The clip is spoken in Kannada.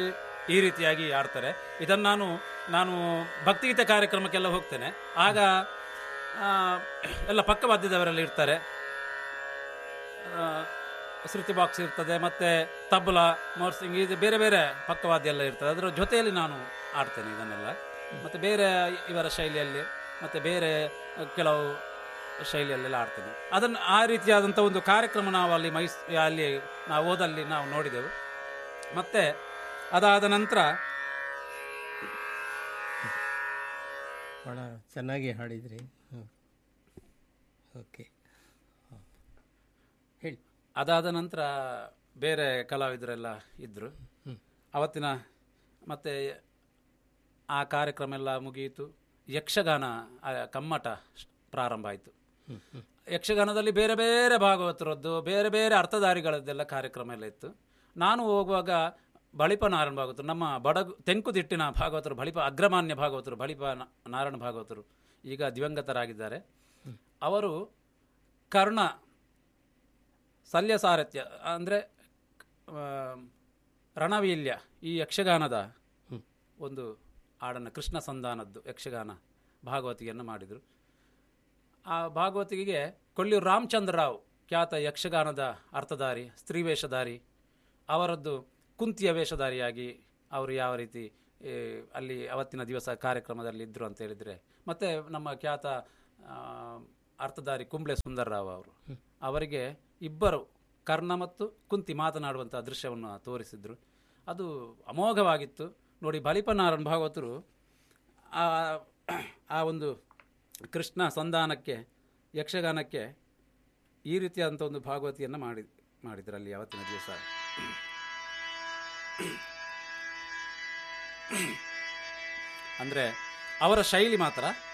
ಈ ರೀತಿಯಾಗಿ ಆಡ್ತಾರೆ ಇದನ್ನು ನಾನು ನಾನು ಭಕ್ತಿಗೀತೆ ಕಾರ್ಯಕ್ರಮಕ್ಕೆಲ್ಲ ಹೋಗ್ತೇನೆ ಆಗ ಆ, ಎಲ್ಲ ಪಕ್ಕವಾದ್ಯದವರೆಲ್ಲ ಇರ್ತಾರೆ ಆ, ಶ್ರುತಿ ಬಾಕ್ಸ್ ಇರ್ತದೆ ಮತ್ತು ತಬಲ ಮೋರ್ಸಿಂಗ್ ಇದು ಬೇರೆ ಬೇರೆ ಪಕ್ಕವಾದ್ಯ ಎಲ್ಲ ಇರ್ತದೆ ಅದರ ಜೊತೆಯಲ್ಲಿ ನಾನು ಆಡ್ತೇನೆ ಇದನ್ನೆಲ್ಲ ಮತ್ತು ಬೇರೆ ಇವರ ಶೈಲಿಯಲ್ಲಿ ಮತ್ತು ಬೇರೆ ಕೆಲವು ಶೈಲಿಯಲ್ಲೆಲ್ಲ ಆಡ್ತೇನೆ ಅದನ್ನು ಆ ರೀತಿಯಾದಂಥ ಒಂದು ಕಾರ್ಯಕ್ರಮ ನಾವು ಅಲ್ಲಿ ಮೈಸ್ ಅಲ್ಲಿ ನಾವು ಓದಲ್ಲಿ ನಾವು ನೋಡಿದೆವು ಮತ್ತು ಅದಾದ ನಂತರ ಭಾಳ ಚೆನ್ನಾಗಿ ಹಾಡಿದ್ರಿ ಹ್ಮ್. ಓಕೆ ಹಾಂ. ಹೇಳಿ ಅದಾದ ನಂತರ ಬೇರೆ ಕಲಾವಿದರೆಲ್ಲ ಇದ್ದರು ಅವತ್ತಿನ ಮತ್ತೆ ಆ ಕಾರ್ಯಕ್ರಮ ಎಲ್ಲ ಮುಗಿಯಿತು ಯಕ್ಷಗಾನ ಆ, ಕಮ್ಮಟ ಸ್- ಪ್ರಾರಂಭ ಆಯಿತು ಯಕ್ಷಗಾನದಲ್ಲಿ ಬೇರೆ ಬೇರೆ ಭಾಗವತರದ್ದು ಬೇರೆ ಬೇರೆ ಅರ್ಥಧಾರಿಗಳದ್ದೆಲ್ಲ ಕಾರ್ಯಕ್ರಮ ಎಲ್ಲ ಇತ್ತು ನಾನು ಹೋಗುವಾಗ ಬಳಿಪ ನಾರಾಯಣ ಭಾಗವತರು ನಮ್ಮ ಬಡಗು ತೆಂಕುದಿಟ್ಟಿನ ಭಾಗವತರು ಬಳಿಪ ಅಗ್ರಮಾನ್ಯ ಭಾಗವತರು ಬಳಿಪ ನ- ನಾರಾಯಣ ಭಾಗವತರು ಈಗ ದಿವಂಗತರಾಗಿದ್ದಾರೆ ಅವರು ಕರ್ಣ ಶಲ್ಯ ಸಾರಥ್ಯ ಅಂದರೆ ರಣವೀಲ್ಯ ಈ ಯಕ್ಷಗಾನದ ಒಂದು ಹಾಡನ್ನು ಕೃಷ್ಣ ಸಂಧಾನದ್ದು ಯಕ್ಷಗಾನ ಭಾಗವತಿಗೆಯನ್ನು ಮಾಡಿದರು ಆ ಭಾಗವತಿಗೆ ಕೊಳ್ಳೂರು ರಾಮಚಂದ್ರ ರಾವ್ ಖ್ಯಾತ ಯಕ್ಷಗಾನದ ಅರ್ಥಧಾರಿ ಸ್ತ್ರೀ ವೇಷಧಾರಿ ಅವರದ್ದು ಕುಂತಿಯ ವೇಷಧಾರಿಯಾಗಿ ಅವರು ಯಾವ ರೀತಿ ಏ, ಅಲ್ಲಿ ಅವತ್ತಿನ ದಿವಸ ಕಾರ್ಯಕ್ರಮದಲ್ಲಿ ಇದ್ದರು ಅಂತ ಹೇಳಿದರೆ ಮತ್ತು ನಮ್ಮ ಖ್ಯಾತ ಆ, ಅರ್ಥಧಾರಿ ಕುಂಬ್ಳೆ ಸುಂದರ್ರಾವ್ ಅವರು ಅವರಿಗೆ ಇಬ್ಬರು ಕರ್ಣ ಮತ್ತು ಕುಂತಿ ಮಾತನಾಡುವಂಥ ದೃಶ್ಯವನ್ನು ತೋರಿಸಿದ್ರು ಅದು ಅಮೋಘವಾಗಿತ್ತು ನೋಡಿ ಬಲಿಪನಾರಾಯಣ ಭಾಗವತರು ಆ ಆ ಒಂದು ಕೃಷ್ಣ ಸಂಧಾನಕ್ಕೆ ಯಕ್ಷಗಾನಕ್ಕೆ ಈ ರೀತಿಯಾದಂಥ ಒಂದು ಭಾಗವತಿಯನ್ನು ಮಾಡಿ ಮಾಡಿದ್ರು ಅಲ್ಲಿ ಅವತ್ತಿನ ದಿವಸ ಅಂದರೆ ಅವರ ಶೈಲಿ ಮಾತ್ರ